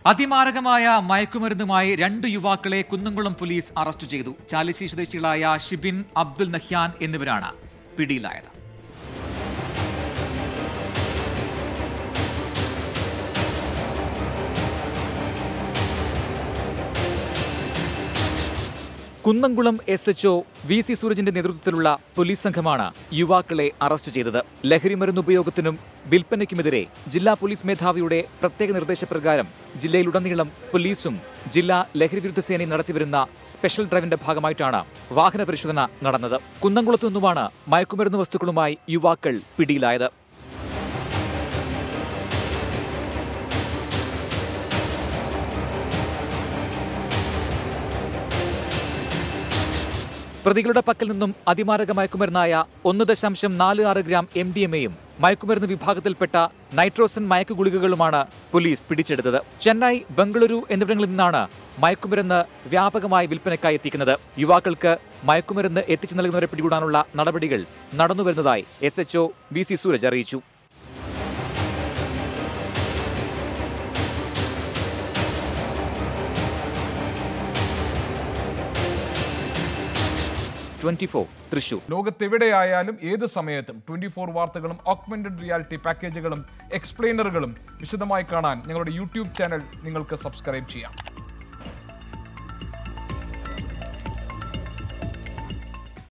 അതിമാരകമായ മയക്കുമരുന്നുമായി രണ്ട് യുവാക്കളെ Kunnamkulam police arrest ചെയ്തു ചാലിശ്ശേരി സ്വദേശികളായ ഷിബിൻ അബ്ദുൽ നഹ്യാൻ എന്നിവരാണ് പിടിയിലായത് Kunnamkulam S H O V C സൂരജിന്റെ നേതൃത്വത്തിലുള്ള പോലീസ് സംഘമാണ് യുവാക്കളെ അറസ്റ്റ് ചെയ്തത് ലഹരിമരുന്ന് ഉപയോഗത്തിനും വിൽപ്പനയ്ക്കുമെതിരെ ജില്ലാ പോലീസ് മേധാവിയുടെ പ്രത്യേക നിർദ്ദേശപ്രകാരം ജില്ലയിലുടനീളം പോലീസും ജില്ലാ ലഹരിവിരുദ്ധ സേനയും നടത്തിവരുന്ന സ്പെഷ്യൽ ഡ്രൈവിന്റെ ഭാഗമായിട്ടാണ് വാഹന പരിശോധന നടന്നത് കുന്നംകുളത്തു നിന്നുമാണ് മയക്കുമരുന്ന് വസ്തുക്കളുമായി യുവാക്കൾ പിടിയിലായത് പ്രതികളുടെ പക്കൽ നിന്നും അതിമാരക മയക്കുമരുന്നായ ഒന്ന് ദശാംശം നാല് ആറ് ഗ്രാം എം ഡി എം എയും മയക്കുമരുന്ന് വിഭാഗത്തിൽപ്പെട്ട നൈട്രോസൻ മയക്കു ഗുളികകളുമാണ് പോലീസ് പിടിച്ചെടുത്തത് ചെന്നൈ ബംഗളൂരു എന്നിവിടങ്ങളിൽ നിന്നാണ് മയക്കുമരുന്ന് വ്യാപകമായി വിൽപ്പനയ്ക്കായി എത്തിക്കുന്നത് യുവാക്കൾക്ക് മയക്കുമരുന്ന് എത്തിച്ചു നൽകുന്നവരെ പിടികൂടാനുള്ള നടപടികൾ നടന്നുവരുന്നതായി S H O V C Sooraj അറിയിച്ചു ട്വന്റി ഫോർ തൃശൂർ ലോകത്തെവിടെയായാലും ഏത് സമയത്തും ട്വന്റി ഫോർ വാർത്തകളും ഓഗ്മെന്റഡ് റിയാലിറ്റി പാക്കേജുകളും എക്സ്പ്ലെയിനറുകളും വിശദമായി കാണാൻ ഞങ്ങളുടെ യൂട്യൂബ് ചാനൽ നിങ്ങൾക്ക് സബ്സ്ക്രൈബ് ചെയ്യാം